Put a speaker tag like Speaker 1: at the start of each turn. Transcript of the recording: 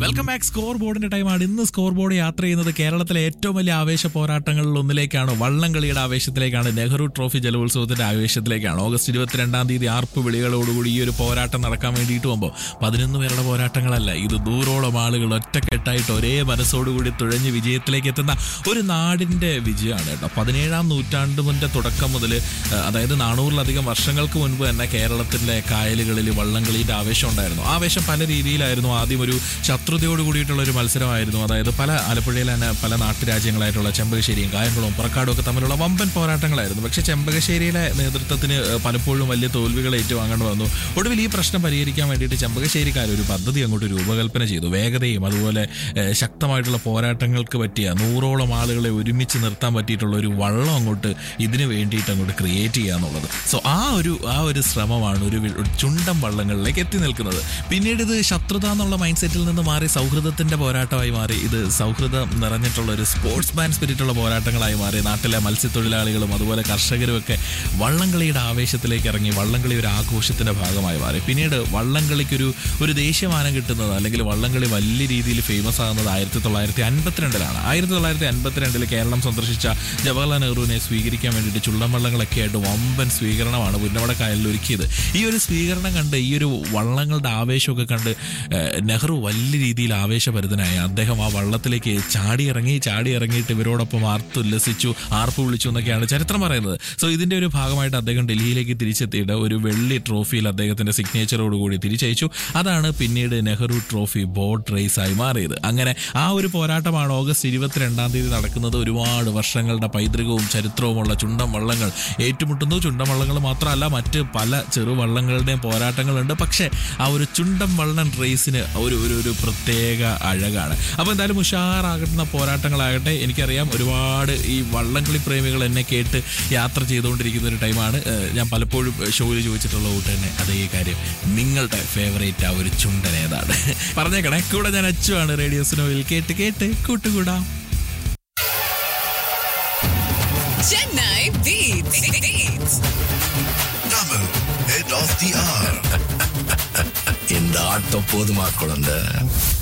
Speaker 1: Welcome back score ബോർഡിന്റെ ടൈമാണ് ഇന്ന് സ്കോർ ബോർഡ് യാത്ര ചെയ്യുന്നത് കേരളത്തിലെ ഏറ്റവും വലിയ ആവേശ പോരാട്ടങ്ങളിൽ ഒന്നിലേക്കാണ് വള്ളംകളിയുടെ ആവേശത്തിലേക്കാണ് നെഹ്റു ട്രോഫി ജലോത്സവത്തിന്റെ ആവേശത്തിലേക്കാണ് ഓഗസ്റ്റ് ഇരുപത്തിരണ്ടാം തീയതി ആർപ്പ് വിളികളോടുകൂടി ഈ ഒരു പോരാട്ടം നടക്കാൻ വേണ്ടിയിട്ട് പോകുമ്പോൾ പതിനൊന്ന് പേരുടെ പോരാട്ടങ്ങളല്ല ഇത് നൂറോളം ആളുകൾ ഒറ്റക്കെട്ടായിട്ട് ഒരേ മനസ്സോടുകൂടി തുഴഞ്ഞ് വിജയത്തിലേക്ക് എത്തുന്ന ഒരു നാടിന്റെ വിജയമാണ് കേട്ടോ പതിനേഴാം നൂറ്റാണ്ടിന്റെ തുടക്കം മുതൽ അതായത് നാനൂറിലധികം വർഷങ്ങൾക്ക് മുൻപ് തന്നെ കേരളത്തിലെ കായലുകളിൽ വള്ളംകളിയുടെ ആവേശം ഉണ്ടായിരുന്നു ആവേശം പല രീതിയിലായിരുന്നു ആദ്യം ഒരു ശത്രുതയോട് കൂടിയിട്ടുള്ള ഒരു മത്സരമായിരുന്നു അതായത് പല ആലപ്പുഴയിലെ തന്നെ പല നാട്ടുരാജ്യങ്ങളായിട്ടുള്ള ചെമ്പകശ്ശേരിയും കായംകുളവും പുറക്കാടും ഒക്കെ തമ്മിലുള്ള വമ്പൻ പോരാട്ടങ്ങളായിരുന്നു പക്ഷേ ചെമ്പകശ്ശേരിയിലെ നേതൃത്വത്തിന് ഏഹ്, പലപ്പോഴും വലിയ തോൽവികൾ ഏറ്റുവാങ്ങേണ്ടി വന്നു ഒടുവിൽ ഈ പ്രശ്നം പരിഹരിക്കാൻ വേണ്ടിയിട്ട് ചെമ്പകശ്ശേരിക്കാർ ഒരു പദ്ധതി അങ്ങോട്ട് രൂപകൽപ്പന ചെയ്തു വേഗതയും അതുപോലെ ഏഹ്, ശക്തമായിട്ടുള്ള പോരാട്ടങ്ങൾക്ക് പറ്റിയ നൂറോളം ആളുകളെ ഒരുമിച്ച് നിർത്താൻ പറ്റിയിട്ടുള്ള ഒരു വള്ളം അങ്ങോട്ട് ഇതിന് വേണ്ടിയിട്ട് അങ്ങോട്ട് ക്രിയേറ്റ് ചെയ്യുക എന്നുള്ളത് സോ ആ ഒരു ആ ഒരു ശ്രമമാണ് ഒരു വി- ഒരു ചുണ്ടൻ വള്ളങ്ങളിലേക്ക് എത്തി നിൽക്കുന്നത് പിന്നീട് ഇത് ശത്രുത എന്നുള്ള മൈൻഡ് സെറ്റിൽ നിന്ന് മാറി സൗഹൃദത്തിന്റെ പോരാട്ടമായി മാറി ഇത് സൗഹൃദം നിറഞ്ഞിട്ടുള്ള ഒരു സ്പോർട്സ് മാൻ സ്പിരിറ്റുള്ള പോരാട്ടങ്ങളായി മാറി നാട്ടിലെ മത്സ്യത്തൊഴിലാളികളും അതുപോലെ കർഷകരും ഒക്കെ വള്ളംകളിയുടെ ആവേശത്തിലേക്ക് ഇറങ്ങി വള്ളംകളി ഒരു ആഘോഷത്തിന്റെ ഭാഗമായി മാറി പിന്നീട് വള്ളംകളിക്കൊരു ഒരു ദേശീയമാനം കിട്ടുന്നത് അല്ലെങ്കിൽ വള്ളംകളി വലിയ രീതിയിൽ ഫേമസ് ആകുന്നത് ആയിരത്തി തൊള്ളായിരത്തി അൻപത്തിരണ്ടിലാണ് ആയിരത്തി തൊള്ളായിരത്തി അൻപത്തിരണ്ടിൽ കേരളം സന്ദർശിച്ച ജവഹർലാൽ നെഹ്റുവിനെ സ്വീകരിക്കാൻ വേണ്ടിയിട്ട് ചുള്ളം വള്ളങ്ങളൊക്കെ ആയിട്ട് വമ്പൻ സ്വീകരണമാണ് പുന്നമട കായലിൽ ഒരുക്കിയത് ഈ ഒരു സ്വീകരണം കണ്ട് ഈ ഒരു വള്ളങ്ങളുടെ ആവേശമൊക്കെ കണ്ട് ഏഹ്, നെഹ്റു വലിയ രീതിയിൽ ആവേശഭരിതനായി അദ്ദേഹം ആ വള്ളത്തിലേക്ക് ചാടി ഇറങ്ങി ചാടി ഇറങ്ങിയിട്ട് ഇവരോടൊപ്പം ആർത്തുല്ലസിച്ചു ആർപ്പ് വിളിച്ചു എന്നൊക്കെയാണ് ചരിത്രം പറയുന്നത് സോ ഇതിന്റെ ഒരു ഭാഗമായിട്ട് അദ്ദേഹം ഡൽഹിയിലേക്ക് തിരിച്ചെത്തിയിട്ട് ഒരു വെള്ളി ട്രോഫിയിൽ അദ്ദേഹത്തിന്റെ സിഗ്നേച്ചറോട് കൂടി തിരിച്ചയച്ചു അതാണ് പിന്നീട് നെഹ്റു ട്രോഫി ബോട്ട് റേസ് ആയി മാറിയത് അങ്ങനെ ആ ഒരു പോരാട്ടമാണ് ഓഗസ്റ്റ് ഇരുപത്തിരണ്ടാം തീയതി നടക്കുന്നത് ഒരുപാട് വർഷങ്ങളുടെ പൈതൃകവും ചരിത്രവുമുള്ള ചുണ്ടൻ വള്ളങ്ങൾ ഏറ്റുമുട്ടുന്നു ചുണ്ടൻ വള്ളങ്ങൾ മാത്രമല്ല മറ്റ് പല ചെറുവള്ളങ്ങളുടെയും പോരാട്ടങ്ങളുണ്ട് പക്ഷേ ആ ഒരു ചുണ്ടൻ വള്ളൻ റേസിന് ഒരു ഒരു ഒരു പ്രത്യേക അഴകാണ് അപ്പോൾ എന്തായാലും ഉഷാറാകുന്ന പോരാട്ടങ്ങളാകട്ടെ എനിക്കറിയാം ഒരുപാട് ഈ വള്ളംകളി പ്രേമികൾ എന്നെ കേട്ട് യാത്ര ചെയ്തുകൊണ്ടിരിക്കുന്ന ഒരു ടൈമാണ് ഏഹ് ഞാൻ പലപ്പോഴും ഷോയിൽ ചോദിച്ചിട്ടുള്ള കൂട്ട് തന്നെ അതേ കാര്യം നിങ്ങളുടെ ഫേവറേറ്റ് ആ ഒരു ചുണ്ടൻ ഏതാണ് പറഞ്ഞേക്കണേ കൂടെ ഞാൻ അച്ചുവാണ് റേഡിയോ സ്നോയിൽ കേട്ട് കേട്ട് കൂട്ടുകൂടാം
Speaker 2: Chennai Beats. Beats.
Speaker 3: Tamil, head of the hour.
Speaker 4: இந்த ஆட்டம் போதுமா குழந்தை